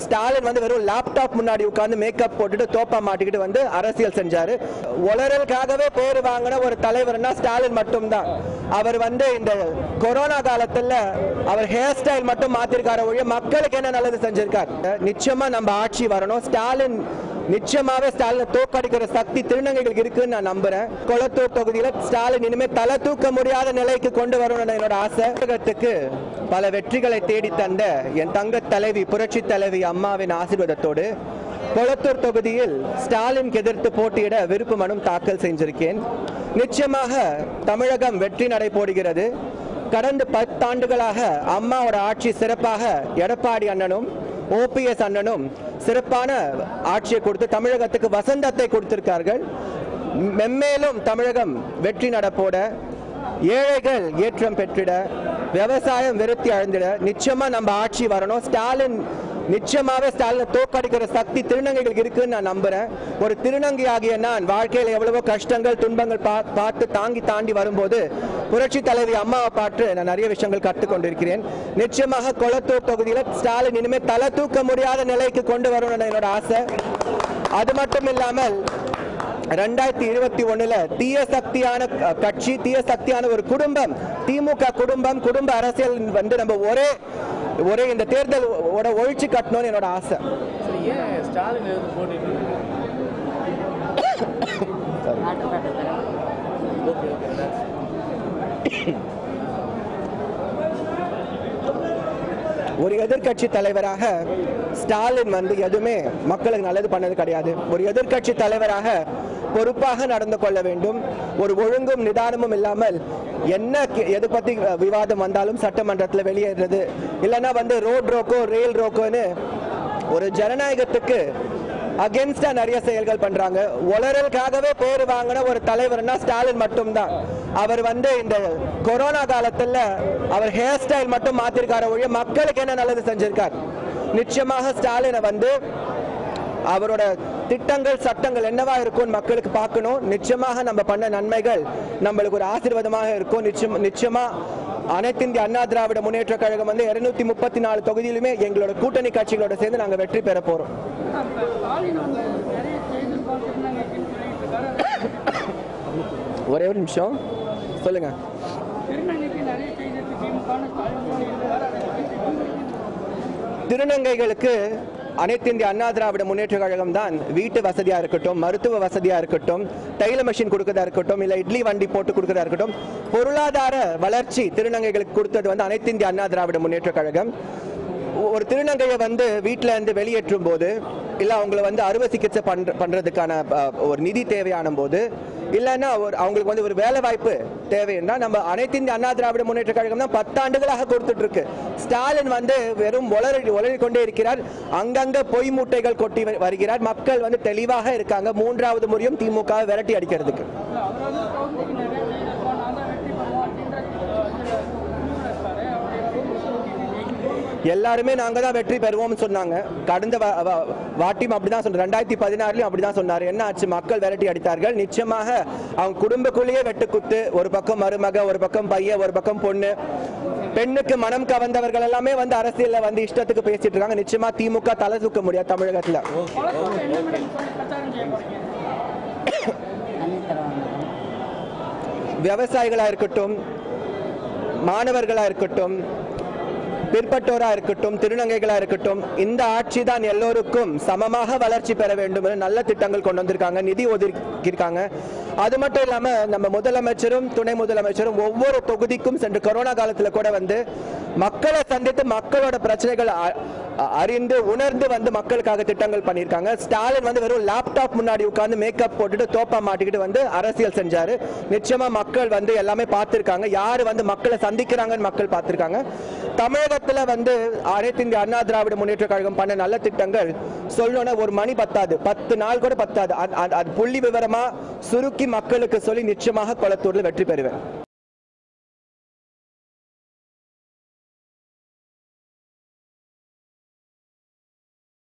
ஸ்டாலின் வந்து வெறும் லேப்டாப் முன்னாடி உட்கார்ந்து மேக்கப் போட்டுட்டு தோப்பா மாட்டிக்கிட்டு வந்து அரசியல் செஞ்சாரு உளறலுக்காகவே பேர் வாங்கின ஒரு தலைவர்னா ஸ்டாலின் மட்டும்தான் அவர் வந்து இந்த கொரோனா காலத்துல அவர் ஹேர் ஸ்டைல் மட்டும் மாத்திருக்காரு ஒழிய மக்களுக்கு என்ன நல்லது செஞ்சிருக்கார் நிச்சயமா நம்ம ஆட்சி வரணும் ஸ்டாலின் நிச்சயமாவே ஸ்டாலினை தோக்கடிக்கிற சக்தி திருநங்கைகளுக்கு இருக்குன்னு நான் நம்புறேன் கொளத்தூர் தொகுதியில ஸ்டாலின் இனிமே தலை தூக்க முடியாத நிலைக்கு கொண்டு வரணும்னு என்னோட ஆசை தமிழகத்துக்கு பல வெற்றிகளை தேடி தந்த என் தங்க தலைவி புரட்சி தலைவி அம்மாவின் ஆசீர்வாதத்தோடு கொளத்தூர் தொகுதியில் ஸ்டாலின் எதிர்த்து போட்டியிட விருப்பு மனு தாக்கல் செஞ்சிருக்கேன் நிச்சயமாக தமிழகம் வெற்றி நடை போடுகிறது கடந்த பத்தாண்டுகளாக அம்மாவோட ஆட்சி சிறப்பாக எடப்பாடி அண்ணனும் ஓபிஎஸ் அண்ணனும் சிறப்பான ஆட்சியை கொடுத்து தமிழகத்துக்கு வசந்தத்தை கொடுத்திருக்கார்கள் மென்மேலும் தமிழகம் வெற்றி நடப்போட ஏழைகள் ஏற்றம் பெற்றிட விவசாயம் விருத்தி அடைந்திட நிச்சயமா நம்ம ஆட்சி வரணும் ஸ்டாலின் நிச்சயமாவே ஸ்டாலினை தோக்கடிக்கிற சக்தி திருநங்கைகளுக்கு இருக்குன்னு நான் நம்புறேன் ஒரு திருநங்கை ஆகிய நான் வாழ்க்கையில் எவ்வளவோ கஷ்டங்கள் துன்பங்கள் பா- பார்த்து தாங்கி தாண்டி வரும்போது புரட்சி தலைவி அம்மாவை பார்த்து நான் நிறைய விஷயங்கள் கற்றுக்கொண்டிருக்கிறேன் நிச்சயமாக கொளத்தூர் தொகுதியில் ஸ்டாலின் இனிமே தலை தூக்க முடியாத நிலைக்கு கொண்டு வரணும்னு என்னோட ஆசை அது மட்டும் இல்லாமல் ரெண்டாயிரத்தி இருபத்தி ஒண்ணுல தீய சக்தியான அஹ், கட்சி தீய சக்தியான ஒரு குடும்பம் திமுக குடும்பம் குடும்ப அரசியல் வந்து நம்ம ஒரே ஒரே இந்த தேர்தல் ஓட ஒழிச்சு கட்டணும்னு என்னோட ஆசை சரி ஏன் ஸ்டாலின் எதிர்த்து போட்டிட்டு ஓகே ஓகே ரிலாக்ஸ் ஒரு எதிர்க்கட்சி தலைவராக ஸ்டாலின் வந்து எதுவுமே மக்களுக்கு நல்லது பண்ணது கிடையாது ஒரு எதிர்க்கட்சி தலைவராக பொறுப்பாக நடந்து கொள்ள வேண்டும் ஒரு ஒழுங்கும் நிதானமும் இல்லாமல் என்ன கே- எது பத்தி அஹ், விவாதம் வந்தாலும் சட்டமன்றத்தில் வெளியேறது இல்லைன்னா வந்து ரோட் ரோக்கோ ரயில் ரோக்கோன்னு ஒரு ஜனநாயகத்துக்கு அகேன்ஸ்டா நிறைய செயல்கள் பண்றாங்க உளறலுக்காகவே பேர் வாங்கின ஒரு தலைவர்னா ஸ்டாலின் மட்டும்தான் அவர் வந்து இந்த கொரோனா காலத்துல அவர் ஹேர் ஸ்டைல் மட்டும் மாத்திருக்காரு ஒழிய மக்களுக்கு என்ன நல்லது செஞ்சிருக்கார் நிச்சயமாக ஸ்டாலினை வந்து அவரோட திட்டங்கள் சட்டங்கள் என்னவா இருக்கும்னு மக்களுக்கு பார்க்கணும் நிச்சயமாக நம்ம பண்ண நன்மைகள் நம்மளுக்கு ஒரு ஆசீர்வாதமாக இருக்கும் நிச்சயம் நிச்சயமா அனைத்து இந்திய அண்ணா திராவிட முன்னேற்ற கழகம் வந்து இருநூத்தி முப்பத்தி நாலு தொகுதியிலுமே எங்களோட கூட்டணி கட்சிகளோட சேர்ந்து நாங்க வெற்றி பெற போறோம் ஸ்டாலின் வந்து நிறைய செய்திகள் பார்த்துருந்தாங்க சொல்லிட்டு இருக்காரு ஒரே ஒரு நிமிஷம் சொல்லுங்க திருநங்கைக்கு நிறைய செய்தி இருக்கு திமுக ஸ்டாலின் இருக்காரு அதை பத்தி திருநங்கைகளுக்கு அனைத்து இந்திய அண்ணா திராவிட முன்னேற்ற கழகம் தான் வீட்டு வசதியா இருக்கட்டும் மருத்துவ வசதியா இருக்கட்டும் டைலர் மிஷின் கொடுக்கறதா இருக்கட்டும் இல்ல இட்லி வண்டி போட்டு கொடுக்கறதா இருக்கட்டும் பொருளாதார வளர்ச்சி திருநங்கைகளுக்கு கொடுத்தது வந்து அனைத்து இந்திய அண்ணா திராவிட முன்னேற்ற கழகம் ஒரு திருநங்கையை வந்து வீட்டில இருந்து வெளியேற்றும் போது இல்ல அவங்கள வந்து அறுவை சிகிச்சை பண்ற பண்றதுக்கான அஹ், ஒரு நிதி தேவையான போது இல்லைன்னா ஒரு அவங்களுக்கு வந்து ஒரு வேலை வாய்ப்பு தேவைன்னா நம்ம அனைத்து இந்திய அண்ணா திராவிட முன்னேற்ற கழகம் தான் பத்தாண்டுகளாக கொடுத்துட்டு இருக்கு ஸ்டாலின் வந்து வெறும் உளறி உளறி கொண்டே இருக்கிறார் அங்கங்க பொய் மூட்டைகள் கொட்டி வ- வருகிறார் மக்கள் வந்து தெளிவாக இருக்காங்க மூன்றாவது முறையும் திமுக வை விரட்டி அடிக்கிறதுக்கு அவர் வந்து தொகுதிக்கு நிறைய செய்தி இருக்கும் நான் தான் வெற்றி பெறுவோம் அப்படின்ற இதுல இருக்காரு எல்லாருமே நாங்க தான் வெற்றி பெறுவோம்னு சொன்னாங்க கடந்த வ- வ- வாட்டியும் அப்படிதான் சொன்னார் ரெண்டாயிரத்தி பதினாறுலயும் அப்படிதான் சொன்னார் என்ன ஆச்சு மக்கள் விரட்டி அடித்தார்கள் நிச்சயமாக அவங்க குடும்பக்குள்ளேயே வெட்டுக்குத்து ஒரு பக்கம் மருமக ஒரு பக்கம் பையன் ஒரு பக்கம் பொண்ணு பெண்ணுக்கு மனம் கவர்ந்தவர்கள் எல்லாமே வந்து அரசியல்ல வந்து இஷ்டத்துக்கு பேசிட்டு இருக்காங்க நிச்சயமா திமுக தலை தூக்க முடியாது தமிழகத்துல குளத்தூர்ல என்ன மேடம் சொல்லி பிரச்சாரம் செய்ய போறீங்க விவசாயிகளா இருக்கட்டும் மாணவர்களா இருக்கட்டும் பிற்பட்டோரா இருக்கட்டும் திருநங்கைகளா இருக்கட்டும் இந்த ஆட்சி தான் எல்லோருக்கும் சமமாக வளர்ச்சி பெற வேண்டும் என நல்ல திட்டங்கள் கொண்டு வந்திருக்காங்க நிதி ஒதுக்கியிருக்காங்க அது மட்டும் இல்லாம நம்ம முதலமைச்சரும் துணை முதலமைச்சரும் ஒவ்வொரு தொகுதிக்கும் சென்று கொரோனா காலத்துல கூட வந்து மக்களை சந்தித்து மக்களோட பிரச்சனைகள் அ- அ- அறிந்து உணர்ந்து வந்து மக்களுக்காக திட்டங்கள் பண்ணியிருக்காங்க ஸ்டாலின் வந்து வெறும் லேப்டாப் முன்னாடி உட்கார்ந்து மேக்கப் போட்டுட்டு தோப்பா மாட்டிக்கிட்டு வந்து அரசியல் செஞ்சாரு நிச்சயமா மக்கள் வந்து எல்லாமே பார்த்திருக்காங்க யாரு வந்து மக்களை சந்திக்கிறாங்கன்னு மக்கள் பார்த்திருக்காங்க தமிழகத்துல வந்து அனைத்து இந்திய அண்ணா திராவிட முன்னேற்ற கழகம் பண்ண நல்ல திட்டங்கள் சொல்லணும்னா ஒரு மணி பத்தாது பத்து நாள் கூட பத்தாது அது- அது- அது புள்ளி விவரமா சுருக்கி மக்களுக்கு சொல்லி நிச்சயமாக கொளத்தூர்ல வெற்றி பெறுவேன்